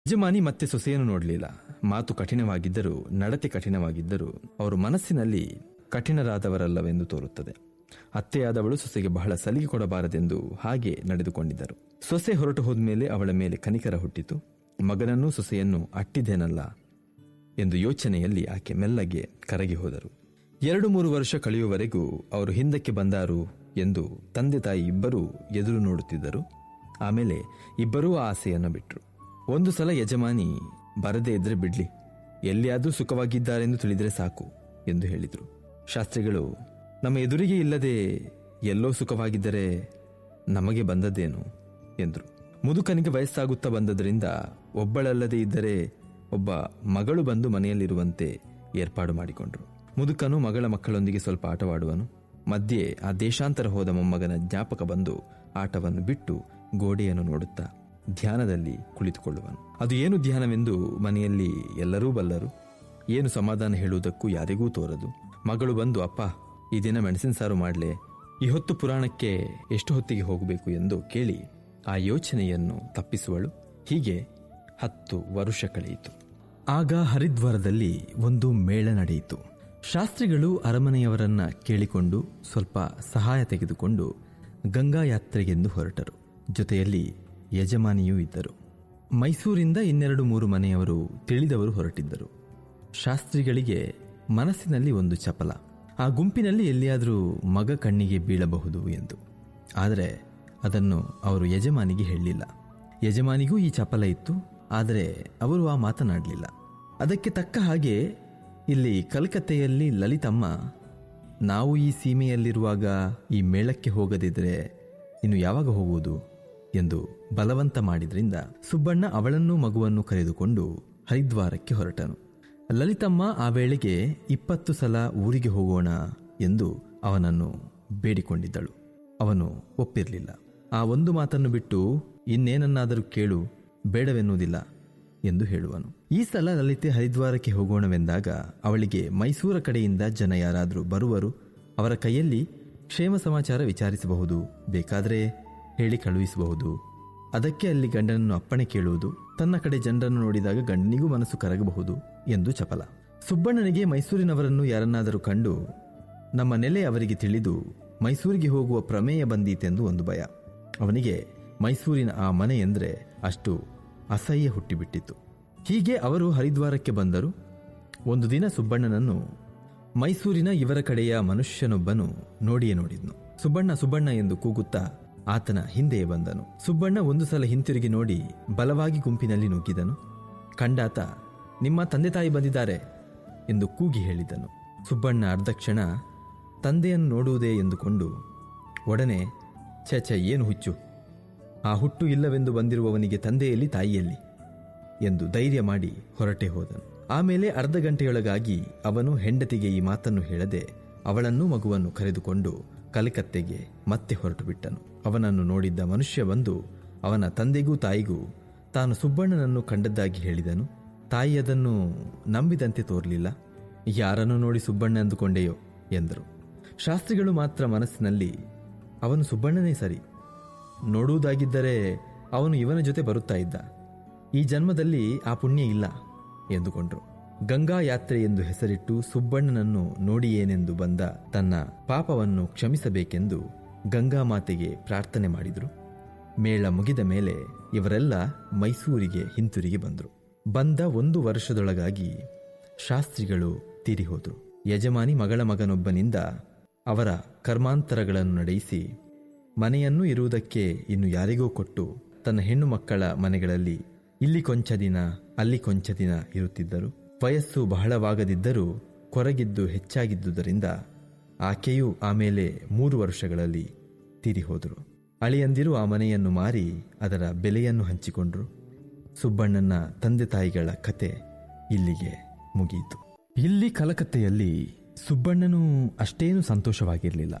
ಯಜಮಾನಿ ಮತ್ತೆ ಸೊಸೆಯನ್ನು ನೋಡಲಿಲ್ಲ ಮಾತು ಕಠಿಣವಾಗಿದ್ದರೂ ನಡತೆ ಕಠಿಣವಾಗಿದ್ದರೂ ಅವರು ಮನಸ್ಸಿನಲ್ಲಿ ಕಠಿಣರಾದವರಲ್ಲವೆಂದು ತೋರುತ್ತದೆ ಅತ್ತೆಯಾದವಳು ಸೊಸೆಗೆ ಬಹಳ ಸಲಿಗೆ ಕೊಡಬಾರದೆಂದು ಹಾಗೆ ನಡೆದುಕೊಂಡಿದ್ದರು ಸೊಸೆ ಹೊರಟು ಹೋದ್ಮೇಲೆ ಅವಳ ಮೇಲೆ ಕನಿಕರ ಹುಟ್ಟಿತು ಮಗನನ್ನೂ ಸೊಸೆಯನ್ನು ಅಟ್ಟಿದ್ದೇನಲ್ಲ ಎಂದು ಯೋಚನೆಯಲ್ಲಿ ಆಕೆ ಮೆಲ್ಲಗೆ ಕರಗಿ ಹೋದರು ಎರಡು ಮೂರು ವರ್ಷ ಕಳೆಯುವವರೆಗೂ ಅವರು ಹಿಂದಕ್ಕೆ ಬಂದಾರು ಎಂದು ತಂದೆ ತಾಯಿ ಇಬ್ಬರೂ ಎದುರು ನೋಡುತ್ತಿದ್ದರು ಆಮೇಲೆ ಇಬ್ಬರೂ ಆ ಆಸೆಯನ್ನು ಬಿಟ್ರು ಒಂದು ಸಲ ಯಜಮಾನಿ ಬರದೇ ಇದ್ರೆ ಬಿಡ್ಲಿ ಎಲ್ಲಿಯಾದರೂ ಸುಖವಾಗಿದ್ದಾರೆಂದು ತಿಳಿದರೆ ಸಾಕು ಎಂದು ಹೇಳಿದರು ಶಾಸ್ತ್ರಿಗಳು ನಮ್ಮ ಎದುರಿಗೆ ಇಲ್ಲದೆ ಎಲ್ಲೋ ಸುಖವಾಗಿದ್ದರೆ ನಮಗೆ ಬಂದದ್ದೇನು ಎಂದರು ಮುದುಕನಿಗೆ ವಯಸ್ಸಾಗುತ್ತಾ ಬಂದದರಿಂದ ಒಬ್ಬಳಲ್ಲದೆ ಇದ್ದರೆ ಒಬ್ಬ ಮಗಳು ಬಂದು ಮನೆಯಲ್ಲಿರುವಂತೆ ಏರ್ಪಾಡು ಮಾಡಿಕೊಂಡ್ರು ಮುದುಕನು ಮಗಳ ಮಕ್ಕಳೊಂದಿಗೆ ಸ್ವಲ್ಪ ಆಟವಾಡುವನು ಮಧ್ಯೆ ಆ ದೇಶಾಂತರ ಹೋದ ಮೊಮ್ಮಗನ ಜ್ಞಾಪಕ ಬಂದು ಆಟವನ್ನು ಬಿಟ್ಟು ಗೋಡೆಯನ್ನು ನೋಡುತ್ತಾ ಧ್ಯಾನದಲ್ಲಿ ಕುಳಿತುಕೊಳ್ಳುವನು ಅದು ಏನು ಧ್ಯಾನವೆಂದು ಮನೆಯಲ್ಲಿ ಎಲ್ಲರೂ ಬಲ್ಲರು ಏನು ಸಮಾಧಾನ ಹೇಳುವುದಕ್ಕೂ ಯಾರಿಗೂ ತೋರದು ಮಗಳು ಬಂದು ಅಪ್ಪ ಈ ದಿನ ಮೆಣಸಿನ ಸಾರು ಮಾಡಲೆ ಈ ಹೊತ್ತು ಪುರಾಣಕ್ಕೆ ಎಷ್ಟು ಹೊತ್ತಿಗೆ ಹೋಗಬೇಕು ಎಂದು ಕೇಳಿ ಆ ಯೋಚನೆಯನ್ನು ತಪ್ಪಿಸುವಳು ಹೀಗೆ ಹತ್ತು ವರುಷ ಕಳೆಯಿತು ಆಗ ಹರಿದ್ವಾರದಲ್ಲಿ ಒಂದು ಮೇಳ ನಡೆಯಿತು ಶಾಸ್ತ್ರಿಗಳು ಅರಮನೆಯವರನ್ನ ಕೇಳಿಕೊಂಡು ಸ್ವಲ್ಪ ಸಹಾಯ ತೆಗೆದುಕೊಂಡು ಗಂಗಾ ಯಾತ್ರೆಗೆಂದು ಹೊರಟರು ಜೊತೆಯಲ್ಲಿ ಯಜಮಾನಿಯೂ ಇದ್ದರು ಮೈಸೂರಿಂದ ಇನ್ನೆರಡು ಮೂರು ಮನೆಯವರು ತಿಳಿದವರು ಹೊರಟಿದ್ದರು ಶಾಸ್ತ್ರಿಗಳಿಗೆ ಮನಸ್ಸಿನಲ್ಲಿ ಒಂದು ಚಪಲ ಆ ಗುಂಪಿನಲ್ಲಿ ಎಲ್ಲಿಯಾದರೂ ಮಗ ಕಣ್ಣಿಗೆ ಬೀಳಬಹುದು ಎಂದು ಆದರೆ ಅದನ್ನು ಅವರು ಯಜಮಾನಿಗೆ ಹೇಳಲಿಲ್ಲ ಯಜಮಾನಿಗೂ ಈ ಚಪಲ ಇತ್ತು ಆದರೆ ಅವರು ಆ ಮಾತನಾಡಲಿಲ್ಲ ಅದಕ್ಕೆ ತಕ್ಕ ಹಾಗೆ ಇಲ್ಲಿ ಕಲ್ಕತ್ತೆಯಲ್ಲಿ ಲಲಿತಮ್ಮ ನಾವು ಈ ಸೀಮೆಯಲ್ಲಿರುವಾಗ ಈ ಮೇಳಕ್ಕೆ ಹೋಗದಿದ್ರೆ ಇನ್ನು ಯಾವಾಗ ಹೋಗುವುದು ಎಂದು ಬಲವಂತ ಮಾಡಿದ್ರಿಂದ ಸುಬ್ಬಣ್ಣ ಅವಳನ್ನೂ ಮಗುವನ್ನು ಕರೆದುಕೊಂಡು ಹರಿದ್ವಾರಕ್ಕೆ ಹೊರಟನು ಲಲಿತಮ್ಮ ಆ ವೇಳೆಗೆ ಇಪ್ಪತ್ತು ಸಲ ಊರಿಗೆ ಹೋಗೋಣ ಎಂದು ಅವನನ್ನು ಬೇಡಿಕೊಂಡಿದ್ದಳು ಅವನು ಒಪ್ಪಿರಲಿಲ್ಲ ಆ ಒಂದು ಮಾತನ್ನು ಬಿಟ್ಟು ಇನ್ನೇನನ್ನಾದರೂ ಕೇಳು ಬೇಡವೆನ್ನುವುದಿಲ್ಲ ಎಂದು ಹೇಳುವನು ಈ ಸಲ ಲಲಿತೆ ಹರಿದ್ವಾರಕ್ಕೆ ಹೋಗೋಣವೆಂದಾಗ ಅವಳಿಗೆ ಮೈಸೂರ ಕಡೆಯಿಂದ ಜನ ಯಾರಾದರೂ ಬರುವರು ಅವರ ಕೈಯಲ್ಲಿ ಕ್ಷೇಮ ಸಮಾಚಾರ ವಿಚಾರಿಸಬಹುದು ಬೇಕಾದರೆ ಹೇಳಿ ಕಳುಹಿಸಬಹುದು ಅದಕ್ಕೆ ಅಲ್ಲಿ ಗಂಡನನ್ನು ಅಪ್ಪಣೆ ಕೇಳುವುದು ತನ್ನ ಕಡೆ ಜನರನ್ನು ನೋಡಿದಾಗ ಗಂಡನಿಗೂ ಮನಸ್ಸು ಕರಗಬಹುದು ಎಂದು ಚಪಲ ಸುಬ್ಬಣ್ಣನಿಗೆ ಮೈಸೂರಿನವರನ್ನು ಯಾರನ್ನಾದರೂ ಕಂಡು ನಮ್ಮ ನೆಲೆ ಅವರಿಗೆ ತಿಳಿದು ಮೈಸೂರಿಗೆ ಹೋಗುವ ಪ್ರಮೇಯ ಬಂದೀತೆಂದು ಒಂದು ಭಯ ಅವನಿಗೆ ಮೈಸೂರಿನ ಆ ಮನೆ ಎಂದರೆ ಅಷ್ಟು ಅಸಹ್ಯ ಹುಟ್ಟಿಬಿಟ್ಟಿತ್ತು ಹೀಗೆ ಅವರು ಹರಿದ್ವಾರಕ್ಕೆ ಬಂದರು ಒಂದು ದಿನ ಸುಬ್ಬಣ್ಣನನ್ನು ಮೈಸೂರಿನ ಇವರ ಕಡೆಯ ಮನುಷ್ಯನೊಬ್ಬನು ನೋಡಿಯೇ ನೋಡಿದ್ನು ಸುಬ್ಬಣ್ಣ ಸುಬ್ಬಣ್ಣ ಎಂದು ಕೂಗುತ್ತಾ ಆತನ ಹಿಂದೆಯೇ ಬಂದನು ಸುಬ್ಬಣ್ಣ ಒಂದು ಸಲ ಹಿಂತಿರುಗಿ ನೋಡಿ ಬಲವಾಗಿ ಗುಂಪಿನಲ್ಲಿ ನುಗ್ಗಿದನು ಕಂಡಾತ ನಿಮ್ಮ ತಂದೆ ತಾಯಿ ಬಂದಿದ್ದಾರೆ ಎಂದು ಕೂಗಿ ಹೇಳಿದನು ಸುಬ್ಬಣ್ಣ ಅರ್ಧಕ್ಷಣ ತಂದೆಯನ್ನು ನೋಡುವುದೇ ಎಂದುಕೊಂಡು ಒಡನೆ ಛೆ ಛೆ ಏನು ಹುಚ್ಚು ಆ ಹುಟ್ಟು ಇಲ್ಲವೆಂದು ಬಂದಿರುವವನಿಗೆ ತಂದೆಯಲ್ಲಿ ತಾಯಿಯಲ್ಲಿ ಎಂದು ಧೈರ್ಯ ಮಾಡಿ ಹೊರಟೆ ಹೋದನು ಆಮೇಲೆ ಅರ್ಧ ಗಂಟೆಯೊಳಗಾಗಿ ಅವನು ಹೆಂಡತಿಗೆ ಈ ಮಾತನ್ನು ಹೇಳದೆ ಅವಳನ್ನೂ ಮಗುವನ್ನು ಕರೆದುಕೊಂಡು ಕಲಿಕತ್ತೆಗೆ ಮತ್ತೆ ಹೊರಟು ಬಿಟ್ಟನು ಅವನನ್ನು ನೋಡಿದ್ದ ಮನುಷ್ಯ ಬಂದು ಅವನ ತಂದೆಗೂ ತಾಯಿಗೂ ತಾನು ಸುಬ್ಬಣ್ಣನನ್ನು ಕಂಡದ್ದಾಗಿ ಹೇಳಿದನು ತಾಯಿ ಅದನ್ನು ನಂಬಿದಂತೆ ತೋರಲಿಲ್ಲ ಯಾರನ್ನು ನೋಡಿ ಸುಬ್ಬಣ್ಣ ಅಂದುಕೊಂಡೆಯೋ ಎಂದರು ಶಾಸ್ತ್ರಿಗಳು ಮಾತ್ರ ಮನಸ್ಸಿನಲ್ಲಿ ಅವನು ಸುಬ್ಬಣ್ಣನೇ ಸರಿ ನೋಡುವುದಾಗಿದ್ದರೆ ಅವನು ಇವನ ಜೊತೆ ಬರುತ್ತಾ ಇದ್ದ ಈ ಜನ್ಮದಲ್ಲಿ ಆ ಪುಣ್ಯ ಇಲ್ಲ ಎಂದುಕೊಂಡ್ರು ಗಂಗಾ ಯಾತ್ರೆ ಎಂದು ಹೆಸರಿಟ್ಟು ಸುಬ್ಬಣ್ಣನನ್ನು ನೋಡಿಯೇನೆಂದು ಬಂದ ತನ್ನ ಪಾಪವನ್ನು ಕ್ಷಮಿಸಬೇಕೆಂದು ಗಂಗಾ ಮಾತೆಗೆ ಪ್ರಾರ್ಥನೆ ಮಾಡಿದರು ಮೇಳ ಮುಗಿದ ಮೇಲೆ ಇವರೆಲ್ಲ ಮೈಸೂರಿಗೆ ಹಿಂತಿರುಗಿ ಬಂದರು ಬಂದ ಒಂದು ವರ್ಷದೊಳಗಾಗಿ ಶಾಸ್ತ್ರಿಗಳು ತೀರಿಹೋದರು ಯಜಮಾನಿ ಮಗಳ ಮಗನೊಬ್ಬನಿಂದ ಅವರ ಕರ್ಮಾಂತರಗಳನ್ನು ನಡೆಯಿಸಿ ಮನೆಯನ್ನು ಇರುವುದಕ್ಕೆ ಇನ್ನು ಯಾರಿಗೋ ಕೊಟ್ಟು ತನ್ನ ಹೆಣ್ಣು ಮಕ್ಕಳ ಮನೆಗಳಲ್ಲಿ ಇಲ್ಲಿ ಕೊಂಚ ದಿನ ಅಲ್ಲಿ ಕೊಂಚ ದಿನ ಇರುತ್ತಿದ್ದರು ವಯಸ್ಸು ಬಹಳವಾಗದಿದ್ದರೂ ಕೊರಗಿದ್ದು ಹೆಚ್ಚಾಗಿದ್ದುದರಿಂದ ಆಕೆಯೂ ಆಮೇಲೆ ಮೂರು ವರ್ಷಗಳಲ್ಲಿ ತೀರಿಹೋದರು ಅಳಿಯಂದಿರು ಆ ಮನೆಯನ್ನು ಮಾರಿ ಅದರ ಬೆಲೆಯನ್ನು ಹಂಚಿಕೊಂಡ್ರು ಸುಬ್ಬಣ್ಣನ ತಂದೆ ತಾಯಿಗಳ ಕತೆ ಇಲ್ಲಿಗೆ ಮುಗಿಯಿತು ಇಲ್ಲಿ ಕಲಕತ್ತೆಯಲ್ಲಿ ಸುಬ್ಬಣ್ಣನು ಅಷ್ಟೇನು ಸಂತೋಷವಾಗಿರಲಿಲ್ಲ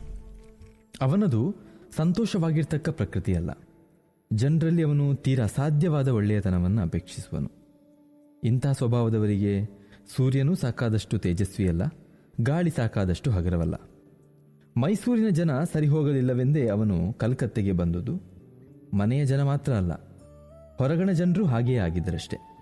ಅವನದು ಸಂತೋಷವಾಗಿರ್ತಕ್ಕ ಪ್ರಕೃತಿಯಲ್ಲ ಜನರಲ್ಲಿ ಅವನು ತೀರಾ ಅಸಾಧ್ಯವಾದ ಒಳ್ಳೆಯತನವನ್ನು ಅಪೇಕ್ಷಿಸುವನು ಇಂಥ ಸ್ವಭಾವದವರಿಗೆ ಸೂರ್ಯನೂ ಸಾಕಾದಷ್ಟು ತೇಜಸ್ವಿಯಲ್ಲ ಗಾಳಿ ಸಾಕಾದಷ್ಟು ಹಗರವಲ್ಲ ಮೈಸೂರಿನ ಜನ ಸರಿ ಹೋಗಲಿಲ್ಲವೆಂದೇ ಅವನು ಕಲ್ಕತ್ತೆಗೆ ಬಂದುದು ಮನೆಯ ಜನ ಮಾತ್ರ ಅಲ್ಲ ಹೊರಗಣ ಜನರು ಹಾಗೆಯೇ ಆಗಿದ್ದರಷ್ಟೇ